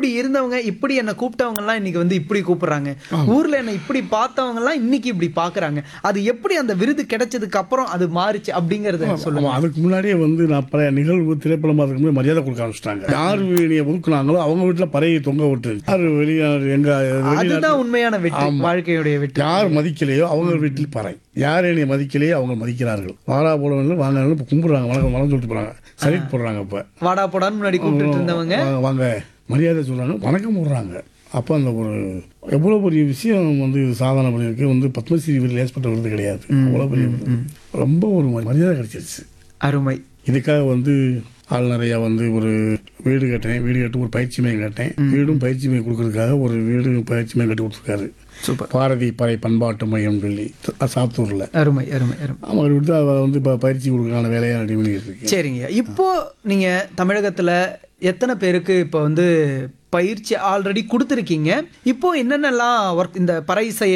இப்படி இருந்தவங்க இப்படி என்ன கூப்பிட்டவங்க எல்லாம் இன்னைக்கு வந்து இப்படி கூப்பிடுறாங்க ஊர்ல என்ன இப்படி பார்த்தவங்க எல்லாம் இன்னைக்கு இப்படி பாக்குறாங்க அது எப்படி அந்த விருது கிடைச்சதுக்கு அப்புறம் அது மாறுச்சு அப்படிங்கறத சொல்லுங்க ஆமா, அதுக்கு முன்னாடியே வந்து நான் பழைய நிகழ்வு திரைப்படம் பார்த்துக்கு முன்னாடி மரியாதை கொடுக்க ஆரம்பிச்சிட்டாங்க யார் வீடியை ஒதுக்குனாங்களோ அவங்க வீட்டுல பறையை தொங்க விட்டு யார் வெளிநாடு எங்க வெளிநாட்டு அதுதான் உண்மையான வெற்றி வாழ்க்கையுடைய வெற்றி யார் மதிக்கலையோ அவங்க வீட்டில் பறை யார் என்னை மதிக்கலையோ அவங்க மதிக்கிறார்கள் வாடா போடணும் வாங்க இப்போ கும்பிடுறாங்க வணக்கம் வணக்கம் சொல்லிட்டு போறாங்க சைட் போடுறாங்க இப்போ வாடா போடான்னு முன்னாடி கூப்பிட்டு இருந்தவங்க வாங்க, வாங்க மரியாதை சொல்றாங்க வணக்கம் போடுறாங்க அப்போ அந்த ஒரு எவ்வளோ பெரிய விஷயம் வந்து இது சாதனை பண்ணியிருக்கு வந்து பத்மஸ்ரீ விருது லேசப்பட்ட விருது கிடையாது அவ்வளோ பெரிய விருது. ரொம்ப ஒரு மரியாதை கிடைச்சிருச்சு அருமை இதுக்காக வந்து ஆள் நிறையா வந்து ஒரு வீடு கட்டினேன் வீடு கட்டி ஒரு பயிற்சி மையம் கட்டேன் வீடும் பயிற்சி மையம் கொடுக்கறதுக்காக ஒரு வீடு பயிற்சி மையம் கட்டி கொடுத்துருக்காரு சூப்பர் பாரதி பறை பண்பாட்டு மையம் சொல்லி சாத்தூரில் அருமை அருமை அருமை அவர் விட்டு அவர் வந்து இப்போ பயிற்சி கொடுக்கறதுக்கான வேலையை ரெடி பண்ணிட்டு இருக்கேன் சரிங்க இப்போ நீங்க தமிழகத்துல எத்தனை பேருக்கு இப்போ வந்து பயிற்சி ஆல்ரெடி கொடுத்துருக்கீங்க இப்போ என்னென்னலாம் ஒர்க் இந்த பறை இசையை